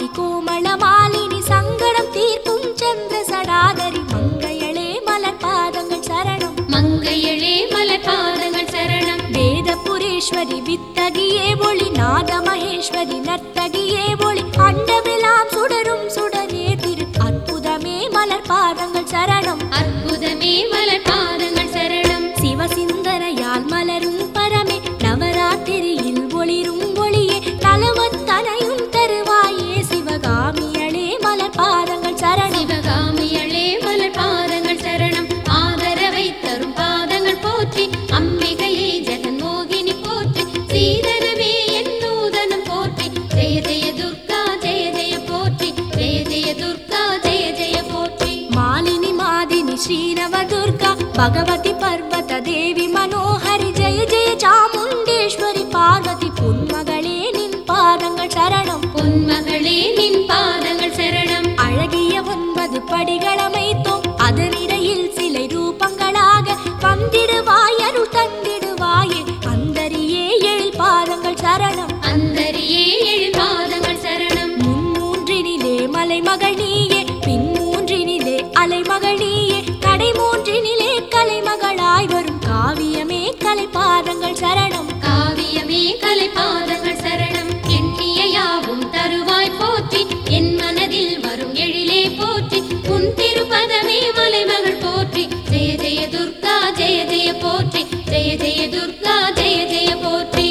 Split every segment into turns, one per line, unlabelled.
கோமள மாலினி சங்கடம் தீர்க்கும் சந்திர சடாதரி மங்கையளே மலர் பாதங்கள் சரணம்
மங்கையளே மலர் பாதங்கள் சரணம்
வேதபுரீஸ்வரி வித்தகியே ஒளி நாத மகேஸ்வரி நர்த்தகியே ஒளி அண்டமெல்லாம் சுடரும் சுடரே திரு அற்புதமே மலர் பாதங்கள் சரணம்
அற்புதமே மலர் பாதங்கள் சரணம்
சிவசிந்தனையால் மலரும் பரமே நவராத்திரியில் ஒளிரும் ஒளியே நலவத்தனையும் தருவாயே சிவகாமியளே மலர் பாதங்கள் சரணம்
சிவகாமியளே மலர் பாதங்கள் சரணம் ஆதரவை தரும் பாதங்கள் போற்றி அம்பிகையே ஜெகன்மோகினி போற்றி சீதனமே என் நூதனம் போற்றி ஜெய ஜெய துர்கா ஜெய ஜெய போற்றி ஜெய ஜெய துர்கா ஜெய ஜெய போற்றி
மாலினி மாதினி ஸ்ரீநவ துர்கா பகவதி பர்வத தேவி மனோஹரி ஜெய ஜெய சாமுண்டேஸ்வரி பார்வதி புன்மகளே நின் பாதங்கள் சரணம்
பொன்மகளே நின் பாதங்கள் சரணம்
அழகிய ஒன்பது படிகளமைத்தோம் அதனிடையில் சிலை ரூபங்களாக வந்திடுவாய் அருள் தந்திடுவாயே அந்தரியே எழில் பாதங்கள் சரணம்
அந்தரியே எழு பாதங்கள் சரணம்
மும்மூன்றினிலே மலைமகள் நீயே பின் மூன்றினிலே அலைமகள் நீயே கடை மூன்றினிலே கலைமகளாய் வரும் காவியமே கலை பாதங்கள் சரணம்
காவியமே கலை பாதங்கள் சரணம் எண்ணிய யாவும் தருவாய் போற்றி என் மனதில் வரும் எழிலே போற்றி உன் திருப்பதமே மலைமகள் போற்றி ஜெய ஜெய துர்கா ஜெய ஜெய போற்றி ஜெய ஜெய துர்கா ஜெய ஜெய போற்றி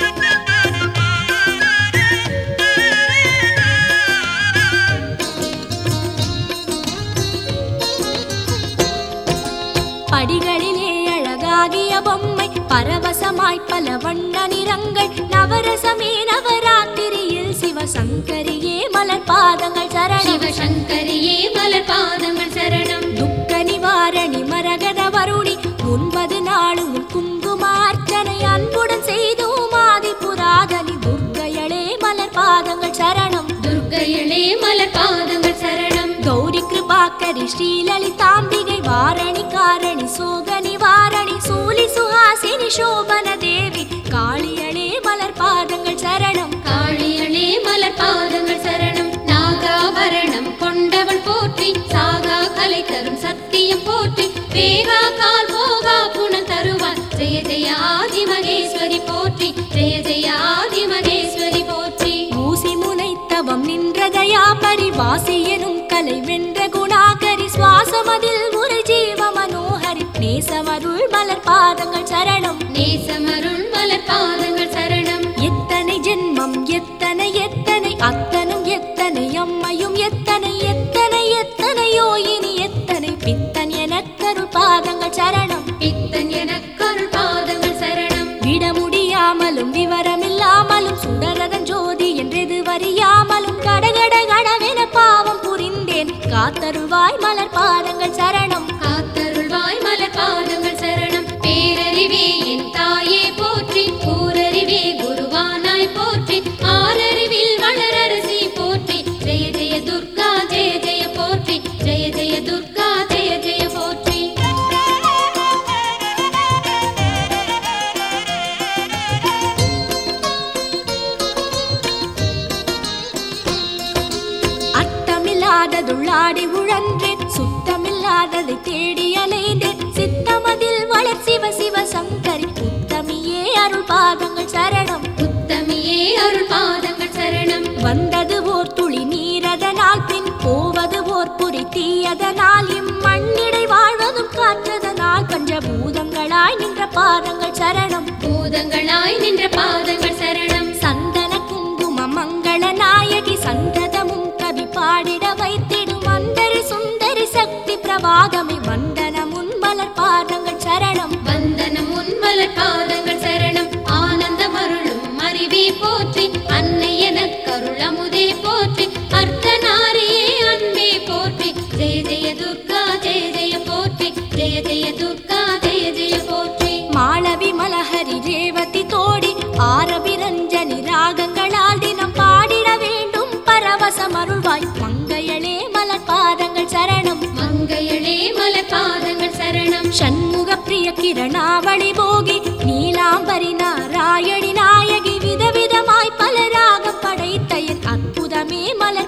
படிகளிலே அழகாகிய பொம்மை பரவசமாய் பல வண்ண நிறங்கள் நவரசமே நவராத்திரியில் சிவசங்கரியே மலர் பாதங்கள் சரணம்
சிவசங்கரியே மலர் பாதங்கள் சரணம்
துக்க நிவாரணி மரகத வருணி ஒன்பது நாளும் குங்குமார்ச்சனை அன்புடன் செய்தோம் ஆதி புராதனி துர்க்கையளே மலர் பாதங்கள் சரணம்
துர்க்கையளே மலர் பாதங்கள் சரணம்
கௌரி கிருபாக்கரி ஸ்ரீலலிதாம்பிகை வாரணி காரணி சோக நிவாரணி சூலி சுஹாசினி சோபன தேவி காளியளே மலர் பாதங்கள் சரணம்
காளியளே மலர் பாதங்கள் சரணம் நாகாபரணம் கொண்டவள் போற்றி சாகா கலை தரும் சத்தியம் போற்றி வேகா கால் போகா புனல் தருவாள் ஜெய ஜெய ஆதி மகேஸ்வரி போற்றி ஜெய ஜெய ஆதி மகேஸ்வரி போற்றி
ஊசி முனைத்தவம் நின்றதையா பரிவாசி எனும் கலை வென்ற குணாகரி சுவாசமதில் ஒரு ஜீவ மனோஹரி நேசமருள் மலர் பாதங்கள் சரணம்
நேசமருள் மலர் பாதங்கள் சரணம்
எத்தனை ஜென்மம் எத்தனை எத்தனை அத்தனும் எத்தனை அம்மையும் எத்தனை எத்தனை எத்தனையோ இனி எத்தனை பித்தன் எனக்கருள் பாதங்கள் சரணம்
பித்தன் எனக்கருள் பாதங்கள் சரணம்
விட முடியாமலும் விவரமில்லாமலும் சுடரதன் ஜோதி என்றெது வரியாமலும் கடகட கடவென பாவம் புரிந்தேன் காத்தருள்வாய் மலர் பாதங்கள் சரணம்
காத்தருள்வாய் மலர் பாதங்கள் சரணம் பேரறிவே என் தாயே போற்றி ஊரறிவே குருவானாய் போற்றி ஆரறிவில் வளரரசி போற்றி ஜெய ஜெய துர்கா ஜெய ஜெய போற்றி ஜெய ஜெய துர்கா ஜெய ஜெய போற்றி
அட்டமில்லாததுள்ளாடி உழன்றேன் சுத்தமில்லாததை தேடி அலைந்தேன் சித்தமதில் வளர் சிவ சிவ சங்கரி உத்தமியே அருள் பாதங்கள் சரணம்
உத்தமியே அருள் பாதங்கள் சரணம்
வந்தது ஓர் துளி நீரதனால் பின் போவது ஓர் புரி தீயதனால் இம்மண்ணிடை வாழ்வதும் காற்றதனால் பஞ்சபூதங்களாய் நின்ற பாதங்கள் சரணம்
பூதங்களாய் நின்ற பாதங்கள் சரணம்
சந்தன குங்கும மங்கள நாயகி சந்ததமும் கவி பாடிட வைத்திடும் அந்தரி சுந்தரி சக்தி பிரவாகமே வந்தனம் உன் மலர் பாதங்கள் சரணம்
வந்தனம் உன்மலர் பாதங்கள் சரணம் ஆனந்தம் அருளும் அறிவே போற்றி அன்னை எனக்கருள் அமுதே போற்றி அர்த்தநாரியே அன்பே போற்றி ஜெய ஜெய துர்கா ஜெய ஜெய போற்றி ஜெய ஜெய துர்கா ஜெய ஜெய போற்றி
மாளவி மலஹரி ரேவதி தோடி ஆரவி ரஞ்சனி ராகங்களால் தினம் பாடிட வேண்டும் பரவசம் அருள்வாய் மங்கையளே மலர் பாதங்கள் சரணம்
மங்கையளே மலர் பாதங்கள் சரணம்
ஷண்முக பிரிய கிரணாவளி போகி நீலாம்பரி நாராயணி நாயகி விதவிதமாய் பலராக படைத்த என் அற்புதமே மலர்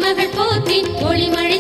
மகள் போற்றி ஒளிமழை